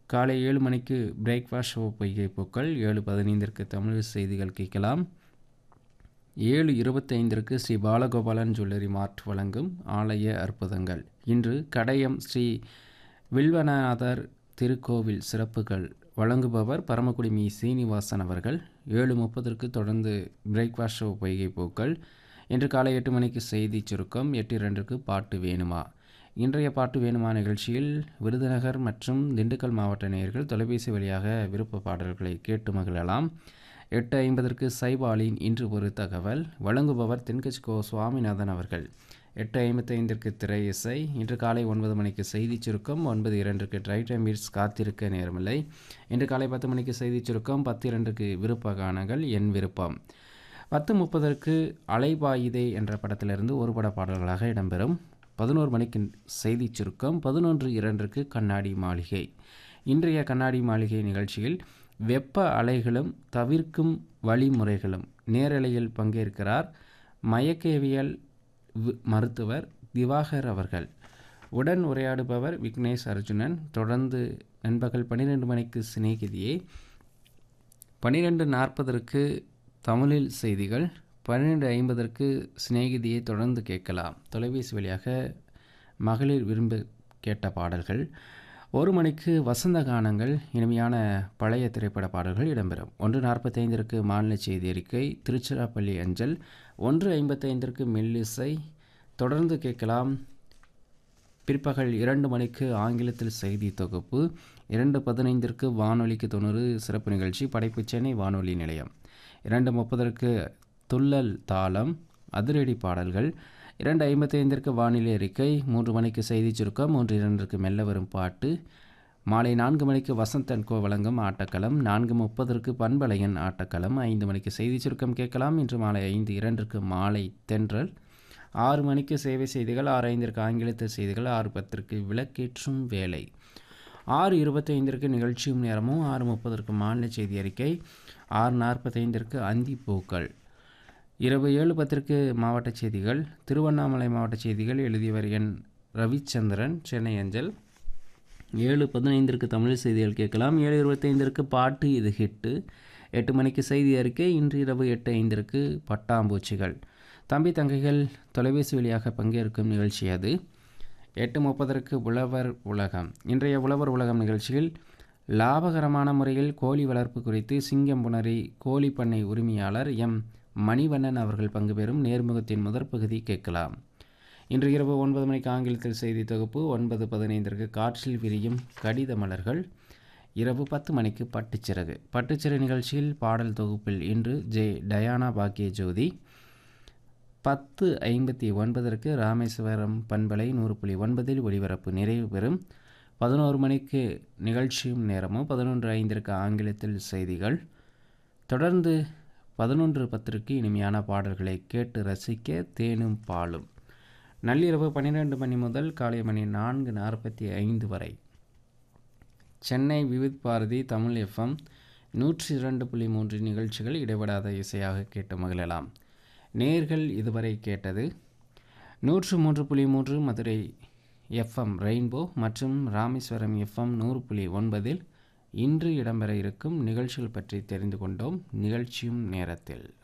காலை ஏழு மணிக்கு பிரேக்ஃபாஸ்ட் ஷோ பொய்கை பூக்கள் ஏழு பதினைந்திற்கு தமிழ் செய்திகள் கேட்கலாம் ஏழு இருபத்தைந்திற்கு ஸ்ரீ பாலகோபாலன் ஜுவல்லரி மார்ட் வழங்கும் ஆலய அற்புதங்கள் இன்று கடையம் ஸ்ரீ வில்வநாதர் திருக்கோவில் சிறப்புகள் வழங்குபவர் பரமக்குடி மீ சீனிவாசன் அவர்கள் ஏழு முப்பதற்கு தொடர்ந்து பிரேக்ஃபாஸ்ட் ஷோ பொய்கை பூக்கள் இன்று காலை எட்டு மணிக்கு செய்தி சுருக்கம் எட்டு இரண்டுக்கு பாட்டு வேணுமா இன்றைய பாட்டு வேணுமா நிகழ்ச்சியில் விருதுநகர் மற்றும் திண்டுக்கல் மாவட்ட நேயர்கள் தொலைபேசி வழியாக விருப்ப பாடல்களை கேட்டு மகிழலாம் எட்டு ஐம்பதற்கு சைபாலின் இன்று ஒரு தகவல் வழங்குபவர் தென்கட்சி கோ சுவாமிநாதன் அவர்கள் எட்டு ஐம்பத்தைந்திற்கு திரை இசை இன்று காலை ஒன்பது மணிக்கு செய்தி சுருக்கம் ஒன்பது இரண்டுக்கு ட்ரை டைம் பீட்ஸ் காத்திருக்க நேரமில்லை இன்று காலை பத்து மணிக்கு செய்தி சுருக்கம் பத்து இரண்டுக்கு விருப்ப கானங்கள் என் விருப்பம் பத்து முப்பதற்கு அலைபாயுதே என்ற படத்திலிருந்து ஒரு பட பாடல்களாக இடம்பெறும் பதினோரு மணிக்கு செய்தி சுருக்கம் பதினொன்று இரண்டுக்கு கண்ணாடி மாளிகை இன்றைய கண்ணாடி மாளிகை நிகழ்ச்சியில் வெப்ப அலைகளும் தவிர்க்கும் வழிமுறைகளும் நேரலையில் பங்கேற்கிறார் மயக்கவியல் மருத்துவர் திவாகர் அவர்கள் உடன் உரையாடுபவர் விக்னேஷ் அர்ஜுனன் தொடர்ந்து நண்பகல் பன்னிரெண்டு மணிக்கு சிநேகிதியே பன்னிரெண்டு நாற்பதற்கு தமிழில் செய்திகள் பன்னிரெண்டு ஐம்பதற்கு சிநேகிதியை தொடர்ந்து கேட்கலாம் தொலைபேசி வழியாக மகளிர் விரும்ப கேட்ட பாடல்கள் ஒரு மணிக்கு வசந்த கானங்கள் இனிமையான பழைய திரைப்பட பாடல்கள் இடம்பெறும் ஒன்று நாற்பத்தைந்திற்கு மாநில செய்தி அறிக்கை திருச்சிராப்பள்ளி அஞ்சல் ஒன்று ஐம்பத்தைந்திற்கு மெல்லிசை தொடர்ந்து கேட்கலாம் பிற்பகல் இரண்டு மணிக்கு ஆங்கிலத்தில் செய்தி தொகுப்பு இரண்டு பதினைந்திற்கு வானொலிக்கு தொண்ணூறு சிறப்பு நிகழ்ச்சி படைப்பு சென்னை வானொலி நிலையம் இரண்டு முப்பதற்கு துள்ளல் தாளம் அதிரடி பாடல்கள் இரண்டு ஐம்பத்தைந்திற்கு வானிலை அறிக்கை மூன்று மணிக்கு செய்தி சுருக்கம் மூன்று இரண்டிற்கு மெல்ல வரும் பாட்டு மாலை நான்கு மணிக்கு வசந்தன் கோ வழங்கும் ஆட்டக்களம் நான்கு முப்பதற்கு பண்பலையன் ஆட்டக்களம் ஐந்து மணிக்கு செய்தி சுருக்கம் கேட்கலாம் இன்று மாலை ஐந்து இரண்டிற்கு மாலை தென்றல் ஆறு மணிக்கு சேவை செய்திகள் ஆறு ஐந்திற்கு ஆங்கிலத்தில் செய்திகள் ஆறு பத்திற்கு விளக்கேற்றும் வேலை ஆறு இருபத்தைந்திற்கு நிகழ்ச்சியும் நேரமும் ஆறு முப்பதற்கு மாநில செய்தி அறிக்கை ஆறு நாற்பத்தைந்திற்கு அந்தி பூக்கள் இரவு ஏழு பத்திற்கு மாவட்ட செய்திகள் திருவண்ணாமலை மாவட்ட செய்திகள் எழுதியவர் என் ரவிச்சந்திரன் சென்னை அஞ்சல் ஏழு பதினைந்திற்கு தமிழ் செய்திகள் கேட்கலாம் ஏழு இருபத்தைந்திற்கு பாட்டு இது ஹிட்டு எட்டு மணிக்கு செய்தி அறிக்கை இன்று இரவு எட்டு ஐந்திற்கு பட்டாம்பூச்சிகள் தம்பி தங்கைகள் தொலைபேசி வழியாக பங்கேற்கும் நிகழ்ச்சி அது எட்டு முப்பதற்கு உழவர் உலகம் இன்றைய உழவர் உலகம் நிகழ்ச்சியில் லாபகரமான முறையில் கோழி வளர்ப்பு குறித்து சிங்கம்புணரி கோழி பண்ணை உரிமையாளர் எம் மணிவண்ணன் அவர்கள் பங்கு பெறும் நேர்முகத்தின் முதற் பகுதி கேட்கலாம் இன்று இரவு ஒன்பது மணிக்கு ஆங்கிலத்தில் செய்தி தொகுப்பு ஒன்பது பதினைந்திற்கு காற்றில் விரியும் கடித மலர்கள் இரவு பத்து மணிக்கு பட்டுச்சிறகு பட்டுச்சிறகு நிகழ்ச்சியில் பாடல் தொகுப்பில் இன்று ஜே டயானா பாக்கிய ஜோதி பத்து ஐம்பத்தி ஒன்பதற்கு ராமேஸ்வரம் பண்பலை நூறு புள்ளி ஒன்பதில் ஒளிபரப்பு நிறைவு பெறும் பதினோரு மணிக்கு நிகழ்ச்சியும் நேரமும் பதினொன்று ஐந்திற்கு ஆங்கிலத்தில் செய்திகள் தொடர்ந்து பதினொன்று பத்திற்கு இனிமையான பாடல்களை கேட்டு ரசிக்க தேனும் பாலும் நள்ளிரவு பன்னிரெண்டு மணி முதல் காலை மணி நான்கு நாற்பத்தி ஐந்து வரை சென்னை விவித் பாரதி தமிழ் எஃப்எம் நூற்றி இரண்டு புள்ளி மூன்று நிகழ்ச்சிகள் இடைவிடாத இசையாக கேட்டு மகிழலாம் நேர்கள் இதுவரை கேட்டது நூற்று மூன்று புள்ளி மூன்று மதுரை எஃப்எம் ரெயின்போ மற்றும் ராமேஸ்வரம் எஃப்எம் நூறு புள்ளி ஒன்பதில் இன்று இடம்பெற இருக்கும் நிகழ்ச்சிகள் பற்றி தெரிந்து கொண்டோம் நிகழ்ச்சியும் நேரத்தில்